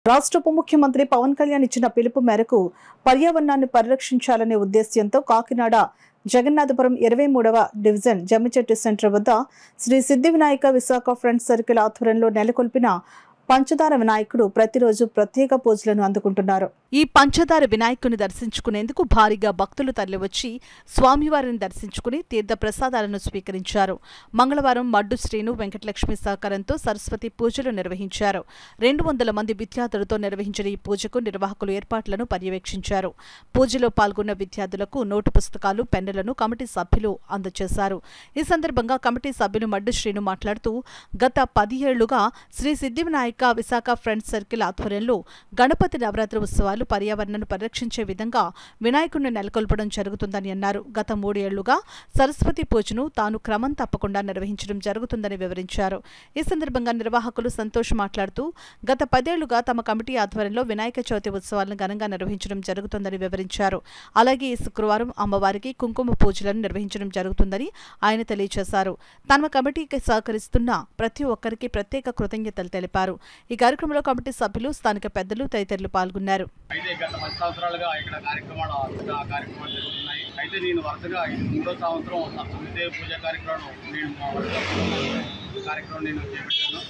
రాష్ట్ర ఉప ముఖ్యమంత్రి పవన్ కళ్యాణ్ ఇచ్చిన పిలుపు మేరకు పర్యావరణాన్ని పరిరక్షించాలనే ఉద్దేశ్యంతో కాకినాడ జగన్నాథపురం ఇరవై మూడవ డివిజన్ జమ్మిచెట్టు సెంటర్ వద్ద శ్రీ సిద్ధి వినాయక విశాఖ ఫ్రెండ్స్ సర్కిల్ ఆధ్వర్యంలో నెలకొల్పిన పంచదార వినాయకుడు ప్రతిరోజు ప్రత్యేక పూజలను అందుకుంటున్నారు ఈ పంచదార వినాయకుని దర్శించుకునేందుకు భారీగా భక్తులు తరలివచ్చి స్వామివారిని దర్శించుకుని తీర్థ ప్రసాదాలను స్వీకరించారు మంగళవారం మడ్డు శ్రీను వెంకటలక్ష్మి సహకారంతో సరస్వతి పూజలు నిర్వహించారు రెండు వందల మంది విద్యార్థులతో నిర్వహించిన ఈ పూజకు నిర్వాహకులు ఏర్పాట్లను పర్యవేక్షించారు పూజలో పాల్గొన్న విద్యార్థులకు నోటు పుస్తకాలు పెన్నులను కమిటీ సభ్యులు అందజేశారు ఈ సందర్భంగా కమిటీ సభ్యులు మడ్డు శ్రీను మాట్లాడుతూ గత పది ఏళ్లుగా శ్రీ సిద్ధి వినాయక విశాఖ ఫ్రెండ్స్ సర్కిల్ ఆధ్వర్యంలో గణపతి నవరాత్రి ఉత్సవాలు పర్యావరణాన్ని పరిరక్షించే విధంగా వినాయకుడిని నెలకొల్పడం జరుగుతుందని అన్నారు గత మూడేళ్లుగా సరస్వతి పూజను తాను క్రమం తప్పకుండా నిర్వహించడం జరుగుతుందని వివరించారు ఈ సందర్భంగా నిర్వాహకులు సంతోష్ మాట్లాడుతూ గత పదేళ్లుగా తమ కమిటీ ఆధ్వర్యంలో వినాయక చవితి ఉత్సవాలను ఘనంగా నిర్వహించడం జరుగుతుందని వివరించారు అలాగే ఈ శుక్రవారం అమ్మవారికి కుంకుమ పూజలను నిర్వహించడం జరుగుతుందని ఆయన తెలియజేశారు తమ కమిటీకి సహకరిస్తున్న ప్రతి ఒక్కరికి ప్రత్యేక కృతజ్ఞతలు తెలిపారు ఈ కార్యక్రమంలో కమిటీ సభ్యులు స్థానిక పెద్దలు తదితరులు పాల్గొన్నారు అయితే గత పది సంవత్సరాలుగా ఇక్కడ కార్యక్రమాలు అద్భుత కార్యక్రమాలు జరుగుతున్నాయి అయితే నేను వరుసగా ఇది మూడో సంవత్సరం సప్తమిదే పూజ కార్యక్రమం నేను మా వరుస కార్యక్రమం నేను చేపట్టాను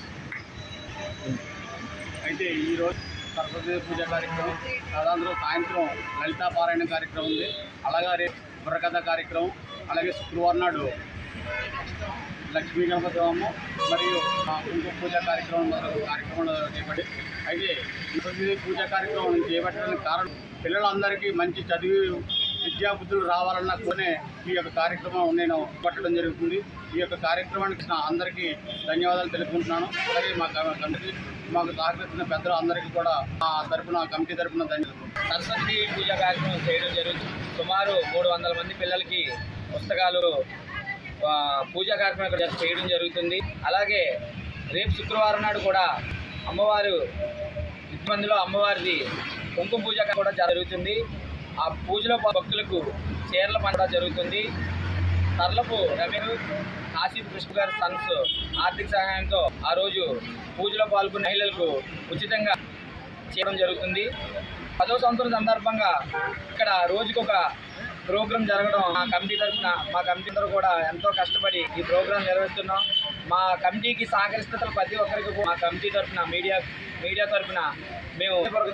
అయితే ఈరోజు సరస్వతి పూజ కార్యక్రమం సాధారణ సాయంత్రం లలితా పారాయణ కార్యక్రమం ఉంది అలాగే రేపు బుర్రకథ కార్యక్రమం అలాగే శుక్రవారం నాడు లక్ష్మీ గణపతి హోమం మరియు ఆ, కుంకుమ పూజ కార్యక్రమం మొదలగు కార్యక్రమాలు చేపట్టి అయితే ఈ ప్రతి పూజా కార్యక్రమం నేను చేపట్టడానికి కారణం పిల్లలందరికీ మంచి చదివి విద్యా బుద్ధులు రావాలన్న కోనే ఈ యొక్క కార్యక్రమం నేను పట్టడం జరుగుతుంది ఈ యొక్క కార్యక్రమానికి నా అందరికీ ధన్యవాదాలు తెలుపుకుంటున్నాను అలాగే మా కమిటీ మాకు సహకరిస్తున్న పెద్దలు అందరికీ కూడా ఆ తరపున కమిటీ తరపున ధన్యవాదాలు సరస్వతి పూజ కార్యక్రమం చేయడం జరుగుతుంది సుమారు మూడు వందల మంది పిల్లలకి పుస్తకాలు ఆ, పూజా కార్యక్రమం ఇక్కడ చేయడం జరుగుతుంది అలాగే రేపు శుక్రవారం నాడు కూడా అమ్మవారు మందిలో అమ్మవారిది కుంకుమ పూజ కూడా జరుగుతుంది ఆ పూజలో భక్తులకు చీరల పంట జరుగుతుంది తర్లపు రమేష్ కాశీ కృష్ణ గారి సన్స్ ఆర్థిక సహాయంతో ఆ రోజు పూజలో పాల్గొన్న మహిళలకు ఉచితంగా చేయడం జరుగుతుంది పదో సంవత్సరం సందర్భంగా ఇక్కడ రోజుకొక ప్రోగ్రాం జరగడం మా కమిటీ తరఫున మా కమిటీ అందరూ కూడా ఎంతో కష్టపడి ఈ ప్రోగ్రాం నిర్వహిస్తున్నాం మా కమిటీకి సహకరిస్తున్న ప్రతి ఒక్కరికి కూడా మా కమిటీ తరఫున మీడియా మీడియా తరఫున మేము